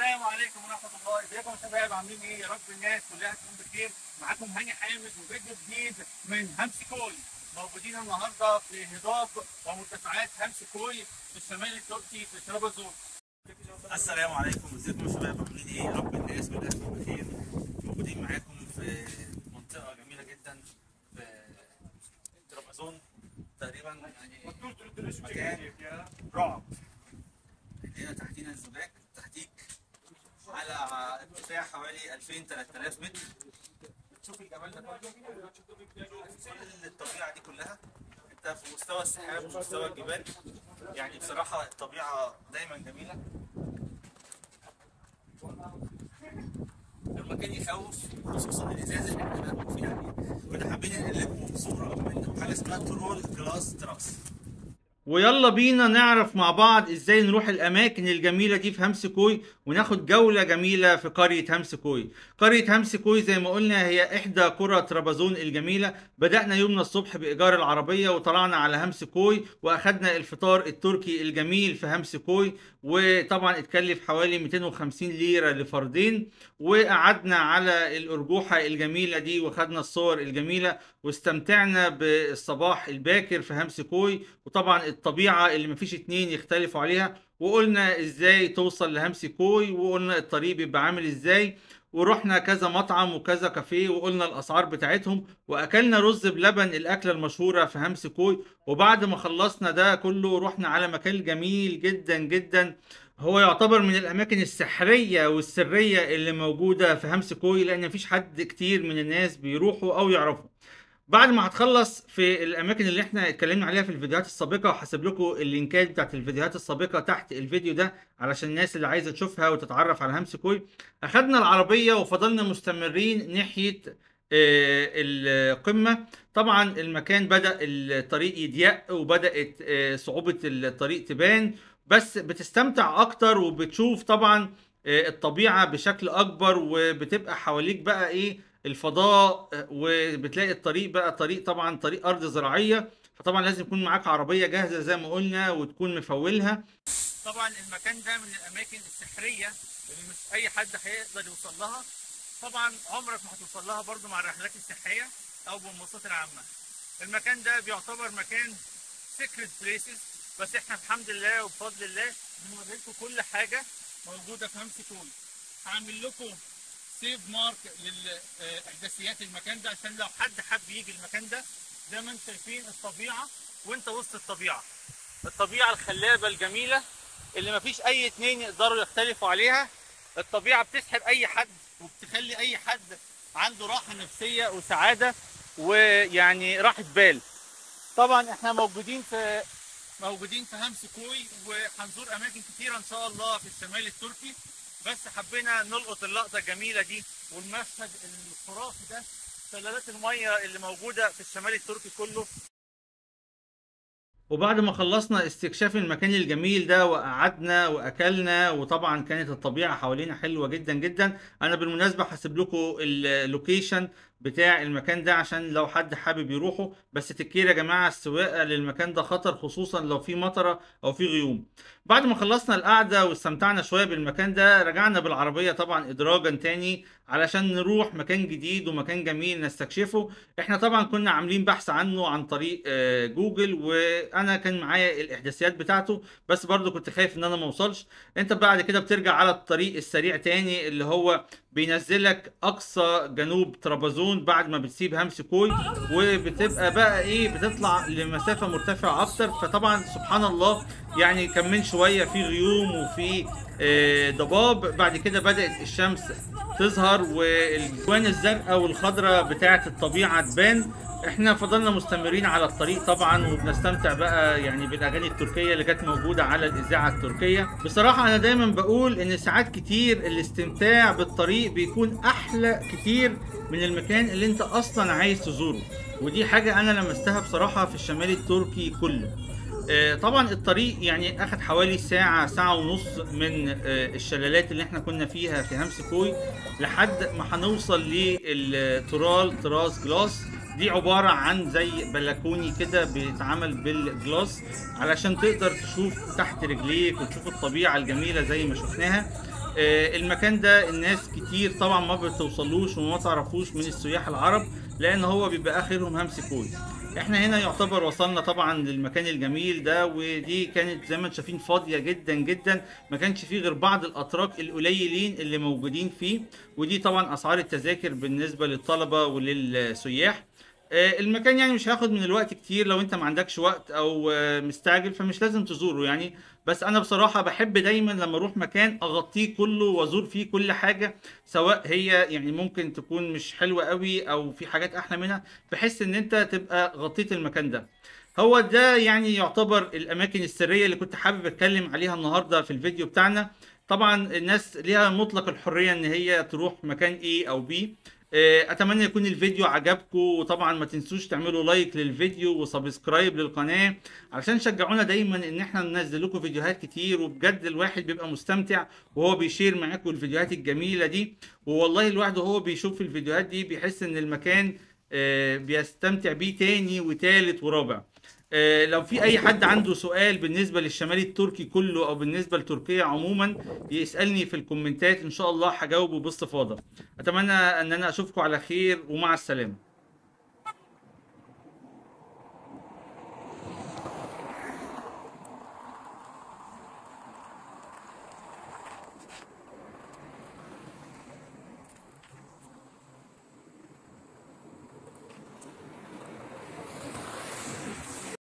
السلام عليكم ورحمة الله، ازيكم يا شباب عاملين ايه؟ يا رب الناس كلها تكون بخير، معاكم هاني حامد وفيديو جديد من همس كوي، موجودين النهارده في هضاب ومرتفعات همس كوي في الشمال التركي في طرابزون. السلام عليكم ازيكم يا شباب عاملين ايه يا رب الناس كلها تكون بخير موجودين معاكم في منطقه جميله جدا في طرابزون تقريبا يعني مكان رعب هنا تحتينا الزجاج تحتيك على ارتفاع حوالي 2000 3000 متر بتشوف الجمال ده كله كل الطبيعه دي كلها انت في مستوى السحاب ومستوى الجبال يعني بصراحه الطبيعه دايما جميله المكان يخوف خصوصا الازاز اللي احنا بنقف فيه يعني كنا حابين نقل لكم صوره من حاجه اسمها ترول جلاس تراس ويلا بينا نعرف مع بعض ازاي نروح الاماكن الجميله دي في همس كوي وناخد جوله جميله في قريه همس كوي قريه همس كوي زي ما قلنا هي احدى قرى طرابزون الجميله بدانا يومنا الصبح بايجار العربيه وطلعنا على همس كوي واخدنا الفطار التركي الجميل في همس كوي وطبعا اتكلف حوالي 250 ليره لفردين وقعدنا على الارجوحه الجميله دي واخدنا الصور الجميله واستمتعنا بالصباح الباكر في همس كوي وطبعا الطبيعه اللي مفيش اتنين يختلفوا عليها وقلنا ازاي توصل لهمس كوي وقلنا الطريق بيبقى عامل ازاي ورحنا كذا مطعم وكذا كافيه وقلنا الاسعار بتاعتهم واكلنا رز بلبن الاكله المشهوره في همس كوي وبعد ما خلصنا ده كله رحنا على مكان جميل جدا جدا هو يعتبر من الاماكن السحريه والسريه اللي موجوده في همس كوي لان مفيش حد كتير من الناس بيروحوا او يعرفوا بعد ما هتخلص في الاماكن اللي احنا اتكلمنا عليها في الفيديوهات السابقه وهسيب لكم اللينكات بتاعت الفيديوهات السابقه تحت الفيديو ده علشان الناس اللي عايزه تشوفها وتتعرف على همس كوي اخدنا العربيه وفضلنا مستمرين ناحيه آه، القمه طبعا المكان بدا الطريق يضيق وبدات آه، صعوبه الطريق تبان بس بتستمتع اكتر وبتشوف طبعا آه، الطبيعه بشكل اكبر وبتبقى حواليك بقى ايه الفضاء آه، وبتلاقي الطريق بقى طريق طبعا طريق ارض زراعيه فطبعا لازم يكون معاك عربيه جاهزه زي ما قلنا وتكون مفولها طبعا المكان ده من الاماكن السحريه اللي مش اي حد هيقدر يوصل لها طبعا عمرك ما هتوصل لها برضو مع الرحلات السياحيه او بالمواصلات العامه المكان ده بيعتبر مكان سيكريت بليسز بس احنا الحمد لله وبفضل الله بنوري لكم كل حاجه موجوده في همس كوي هعمل لكم سيف مارك للاحداثيات المكان ده عشان لو حد حب يجي المكان ده زي ما انتم شايفين الطبيعه وانت وسط الطبيعه الطبيعه الخلابه الجميله اللي مفيش اي اتنين يقدروا يختلفوا عليها الطبيعه بتسحب اي حد وبتخلي اي حد عنده راحه نفسيه وسعاده ويعني راحه بال طبعا احنا موجودين في موجودين في همس كوي وهنزور اماكن كتيره ان شاء الله في الشمال التركي بس حبينا نلقط اللقطه الجميله دي والمشهد الخرافي ده شلالات الميه اللي موجوده في الشمال التركي كله وبعد ما خلصنا استكشاف المكان الجميل ده وقعدنا واكلنا وطبعا كانت الطبيعه حوالينا حلوه جدا جدا انا بالمناسبه هسيب لكم اللوكيشن بتاع المكان ده عشان لو حد حابب يروحه بس تكير يا جماعه السواقه للمكان ده خطر خصوصا لو في مطره او في غيوم بعد ما خلصنا القعده واستمتعنا شويه بالمكان ده رجعنا بالعربيه طبعا ادراجا تاني علشان نروح مكان جديد ومكان جميل نستكشفه احنا طبعا كنا عاملين بحث عنه عن طريق آه، جوجل وانا كان معايا الاحداثيات بتاعته بس برضو كنت خايف ان انا ما اوصلش انت بعد كده بترجع على الطريق السريع تاني اللي هو بينزلك اقصى جنوب طرابزون بعد ما بتسيب همس كوي وبتبقى بقى ايه بتطلع لمسافه مرتفعه اكتر فطبعا سبحان الله يعني كان من شويه في غيوم وفي آه، ضباب بعد كده بدات الشمس تظهر والالوان الزرقاء والخضراء بتاعه الطبيعه تبان احنا فضلنا مستمرين على الطريق طبعا وبنستمتع بقى يعني بالاغاني التركيه اللي كانت موجوده على الاذاعه التركيه بصراحه انا دايما بقول ان ساعات كتير الاستمتاع بالطريق بيكون احلى كتير من المكان اللي انت اصلا عايز تزوره ودي حاجه انا لمستها بصراحه في الشمال التركي كله آه، طبعا الطريق يعني اخد حوالي ساعة ساعة ونص من آه، الشلالات اللي احنا كنا فيها في همس كوي لحد ما هنوصل للترال تراس جلاس دي عبارة عن زي بلكوني كده بيتعمل بالجلاس علشان تقدر تشوف تحت رجليك وتشوف الطبيعة الجميلة زي ما شفناها آه، المكان ده الناس كتير طبعا ما بتوصلوش وما تعرفوش من السياح العرب لان هو بيبقى اخرهم همس كوي احنا هنا يعتبر وصلنا طبعا للمكان الجميل ده ودي كانت زي ما انتم شايفين فاضيه جدا جدا ما كانش فيه غير بعض الاتراك القليلين اللي موجودين فيه ودي طبعا اسعار التذاكر بالنسبه للطلبه وللسياح آه، المكان يعني مش هياخد من الوقت كتير لو انت ما عندكش وقت او آه، مستعجل فمش لازم تزوره يعني بس انا بصراحة بحب دايما لما اروح مكان اغطيه كله وازور فيه كل حاجة سواء هي يعني ممكن تكون مش حلوة قوي او في حاجات احلى منها بحيث ان انت تبقى غطيت المكان ده هو ده يعني يعتبر الاماكن السرية اللي كنت حابب اتكلم عليها النهاردة في الفيديو بتاعنا طبعا الناس ليها مطلق الحرية ان هي تروح مكان A او B آه، اتمنى يكون الفيديو عجبكم وطبعا ما تنسوش تعملوا لايك للفيديو وسبسكرايب للقناة علشان شجعونا دايما ان احنا ننزل لكم فيديوهات كتير وبجد الواحد بيبقى مستمتع وهو بيشير معاكم الفيديوهات الجميلة دي والله الواحد وهو بيشوف الفيديوهات دي بيحس ان المكان آه، بيستمتع بيه تاني وتالت ورابع آه، لو في اي حد عنده سؤال بالنسبه للشمال التركي كله او بالنسبه لتركيا عموما يسالني في الكومنتات ان شاء الله هجاوبه باستفاضه اتمنى ان انا اشوفكم على خير ومع السلامه